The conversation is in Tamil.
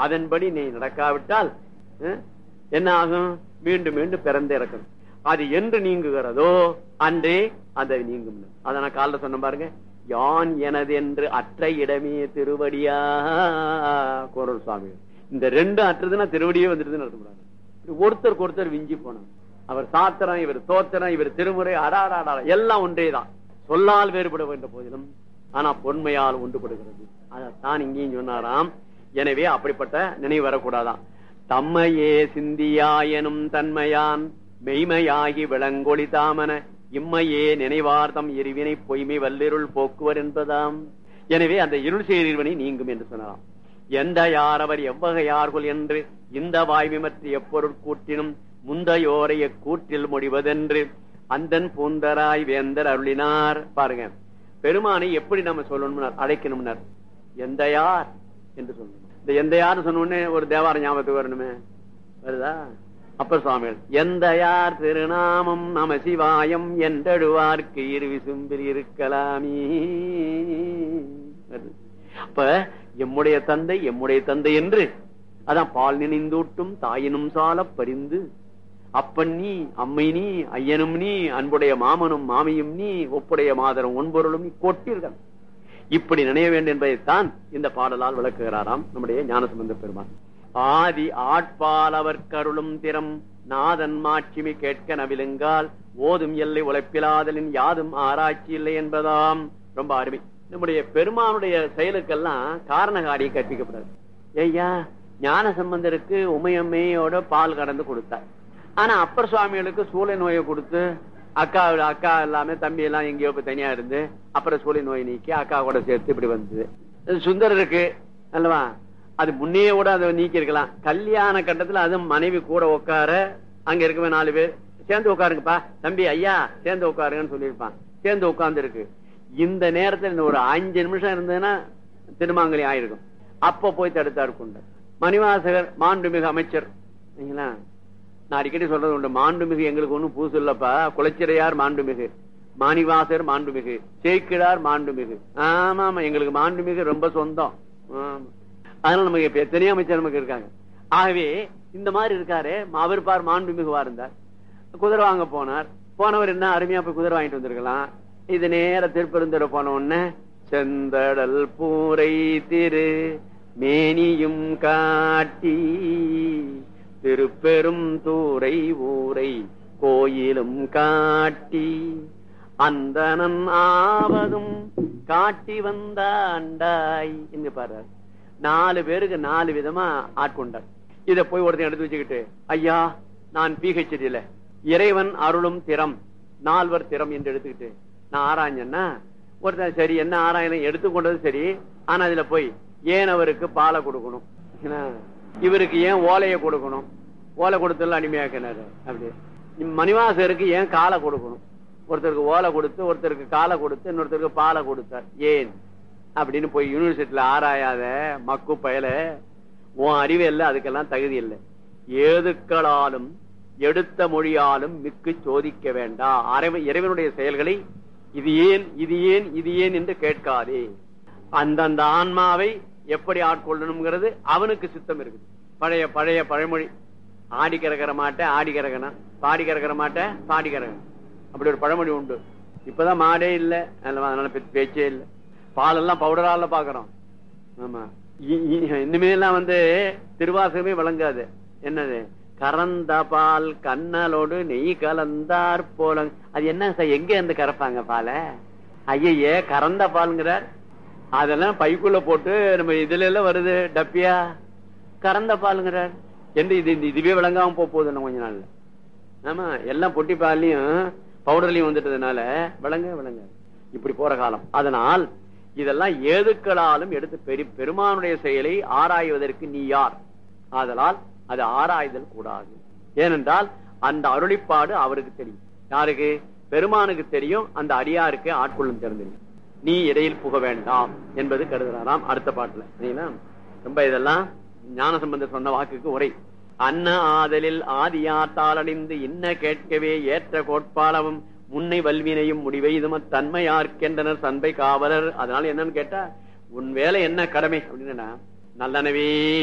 அதன்படி நீ நடக்காவிட்டால் அஹ், என்ன ஆகும் மீண்டும் மீண்டும் பிறந்து இறக்கணும் அது என்று நீங்குகிறதோ அன்றே அதை நீங்கும் அதை நான் காலைல சொன்ன பாருங்க யான் எனது என்று அற்ற இடமே திருவடியா கோரல் சுவாமி இந்த ரெண்டு அற்றதுன்னா திருவடியே வந்துருதுன்னு அர்த்தம் ஒருத்தருக்கு ஒருத்தர் விஞ்சி போனாங்க அவர் சாத்திரம் இவர் தோத்திரம் இவர் திருமுறை அடாடாடா எல்லாம் ஒன்றேதான் சொல்லால் வேறுபட வேண்ட போதிலும் ஆனா பொன்மையால் ஒன்றுபடுகிறது அதைத்தான் இங்கேயும் சொன்னாராம் எனவே அப்படிப்பட்ட நினைவு வரக்கூடாதாம் தம்மையே சிந்தியாயனும் தன்மையான் மெய்மையாகி விளங்கொளி தாமன இம்மையே நினைவார்த்தம் இருவினை பொய்மை வல்லிருள் போக்குவர் என்பதாம் எனவே அந்த இருள் செய்திருவனை நீங்கும் என்று சொன்னாராம் எந்த யார் அவர் எவ்வகையார்கள் என்று இந்த வாய்விமற்ற எப்பொருள் கூட்டினும் முந்தையோரைய கூற்றில் முடிவதென்று அந்தன் பூந்தராய் வேந்தர் அருளினார் பாருங்க பெருமானை எப்படி நம்ம சொல்லணும் அழைக்கணும்னார் எந்த யார் என்று சொல்லணும் இந்த எந்த யார் சொன்ன உடனே ஒரு தேவார ஞாபகத்துக்கு வரணுமே வருதா அப்பர் சுவாமிகள் எந்த யார் திருநாமம் நம சிவாயம் என்றடுவார்க்கு இரு விசும்பில் இருக்கலாமே வருது. அப்ப எம்முடைய தந்தை எம்முடைய தந்தை என்று அதான் பால் நினைந்தூட்டும் தாயினும் சால பரிந்து அப்பன் நீ அம்மை நீ ஐயனும் நீ அன்புடைய மாமனும் மாமியும் நீ ஒப்புடைய மாதரும் ஒன்பொருளும் நீ கொட்டீர்கள் இப்படி நினைய வேண்டும் என்பதைத்தான் இந்த பாடலால் விளக்குகிறாராம் நம்முடைய ஞானசம்பந்த பெருமான் ஆதி ஆட்பால் அவர் கருளும் திறம் நாதன் மாட்சிமை கேட்க நவிலுங்கால் ஓதும் எல்லை உழைப்பிலாதலின் யாதும் ஆராய்ச்சி இல்லை என்பதாம் ரொம்ப அருமை நம்முடைய பெருமானுடைய செயலுக்கெல்லாம் காரணகாரியை கற்பிக்கப்படாது ஐயா ஞான சம்பந்தருக்கு உமையம்மையோட பால் கடந்து கொடுத்தார் ஆனா அப்பர் சுவாமிகளுக்கு சூளை நோயை கொடுத்து அக்கா அக்கா எல்லாமே தம்பி எல்லாம் எங்கேயோ போய் தனியா இருந்து அப்புறம் சூளை நோய் நீக்கி அக்கா கூட சேர்த்து இப்படி வந்தது இது சுந்தரருக்கு அல்லவா அது முன்னே கூட அதை நீக்கி இருக்கலாம் கல்யாண கட்டத்துல அது மனைவி கூட உட்கார அங்க இருக்கவே நாலு பேர் சேர்ந்து உட்காருங்கப்பா தம்பி ஐயா சேர்ந்து உட்காருங்கன்னு சொல்லியிருப்பான் சேர்ந்து உட்கார்ந்து இருக்கு இந்த நேரத்துல இந்த ஒரு அஞ்சு நிமிஷம் இருந்ததுன்னா திருமாங்கலி ஆயிருக்கும் அப்ப போய் தடுத்தாரு கொண்டு மணிவாசகர் மாண்புமிகு அமைச்சர் சரிங்களா நான் அடிக்கடி சொல்றது உண்டு மாண்புமிகு எங்களுக்கு ஒண்ணும் புதுசு இல்லப்பா குலச்சிறையார் மாண்புமிகு மாணிவாசர் மாண்புமிகு சேக்கிழார் மாண்புமிகு ஆமா ஆமா எங்களுக்கு மாண்புமிகு ரொம்ப சொந்தம் ஆமா. அதனால நமக்கு இப்ப எத்தனையோ அமைச்சர் நமக்கு இருக்காங்க ஆகவே இந்த மாதிரி இருக்காரு அவர் பார் மாண்புமிகுவா இருந்தார் குதிரை வாங்க போனார் போனவர் என்ன அருமையா போய் குதிரை வாங்கிட்டு வந்திருக்கலாம் இது நேர திருப்பெருந்துறை போன உடனே செந்தடல் பூரை திரு மேனியும் காட்டி திருப்பெரும் தூரை ஊரை கோயிலும் காட்டி அந்தனன் ஆவதும் காட்டி வந்தாண்டாய் என்று பாடுறார் நாலு பேருக்கு நாலு விதமா ஆட்கொண்டார் இத போய் ஒருத்தன் எடுத்து வச்சுக்கிட்டு ஐயா நான் பிஹெச்டில இறைவன் அருளும் திறம் நால்வர் திறம் என்று எடுத்துக்கிட்டு நான் ஆராய்ஞ்சேன்னா ஒருத்தன் சரி என்ன ஆராயணும் எடுத்துக்கொண்டது சரி ஆனா அதுல போய் ஏன் அவருக்கு பாலை கொடுக்கணும் என்ன? இவருக்கு ஏன் ஓலையை கொடுக்கணும் ஓலை கொடுத்தல அடிமையாக்கினாரு அப்படி மணிவாசருக்கு ஏன் காலை கொடுக்கணும் ஒருத்தருக்கு ஓலை கொடுத்து ஒருத்தருக்கு காலை கொடுத்து இன்னொருத்தருக்கு பாலை கொடுத்தார் ஏன் அப்படின்னு போய் யூனிவர்சிட்டியில ஆராயாத மக்கு பயல உன் அறிவு இல்லை அதுக்கெல்லாம் தகுதி இல்லை ஏதுக்களாலும் எடுத்த மொழியாலும் மிக்கு சோதிக்க வேண்டாம் அறைவ- இறைவனுடைய செயல்களை இது ஏன் இது ஏன் இது ஏன் என்று கேட்காதே அந்தந்த ஆன்மாவை எப்படி ஆட்கொள்ளணுங்கிறது அவனுக்கு சித்தம் இருக்குது பழைய பழைய பழமொழி ஆடி கறக்கிற மாட்டேன் ஆடி கறக்கணும் பாடி கறக்கிற மாட்டேன் பாடி கறக்கணும் அப்படி ஒரு பழமொழி உண்டு இப்பதான் மாடே இல்ல அதனால அதனால பே- பேச்சே இல்ல பாலெல்லாம் பவுடரால பாக்குறோம் ஆமா இ- இ- இனிமேலாம் வந்து திருவாசகமே விளங்காது என்னது கறந்த பால் கண்ணலோடு நெய் கலந்தார் போல அது என்ன சார் எங்க இருந்து கறப்பாங்க பாலை ஐயே கறந்த பால்ங்கிறார் அதெல்லாம் பைக்குள்ள போட்டு நம்ம இதுல எல்லாம் வருது டப்பியா கறந்த பாலுங்கிறார் என்று இது இது- இதுவே விளங்காம போக போகுது இன்னும் கொஞ்ச நாள்ல ஆமா எல்லாம் பொட்டி பால்லையும் பவுடர்லயும் வந்துட்டதுனால விளங்க விளங்க இப்படி போற காலம் அதனால் இதெல்லாம் ஏதுக்களாலும் எடுத்து பெரி பெருமானுடைய செயலை ஆராய்வதற்கு நீ யார் ஆதலால் அது ஆராய்தல் கூடாது ஏனென்றால் அந்த அருளிப்பாடு அவருக்கு தெரியும் யாருக்கு பெருமானுக்கு தெரியும் அந்த அடியாருக்கு ஆட்கொள்ளும் தெரிஞ்சிருக்கும் நீ இடையில் புக வேண்டாம் என்பது கருதுறாராம் அடுத்த பாட்டுல சரிங்களா ரொம்ப இதெல்லாம் ஞான சம்பந்தர் சொன்ன வாக்குக்கு உரை அன்ன ஆதலில் ஆதியாத்தால் அடைந்து இன்ன கேட்கவே ஏற்ற கோட்பாளவும் முன்னை வல்வினையும் முடிவை இதும தன்மையார்க்கென்றனர் சண்பை காவலர் அதனால என்னன்னு கேட்டா உன் வேலை என்ன கடமை அப்படின்னா நல்லனவே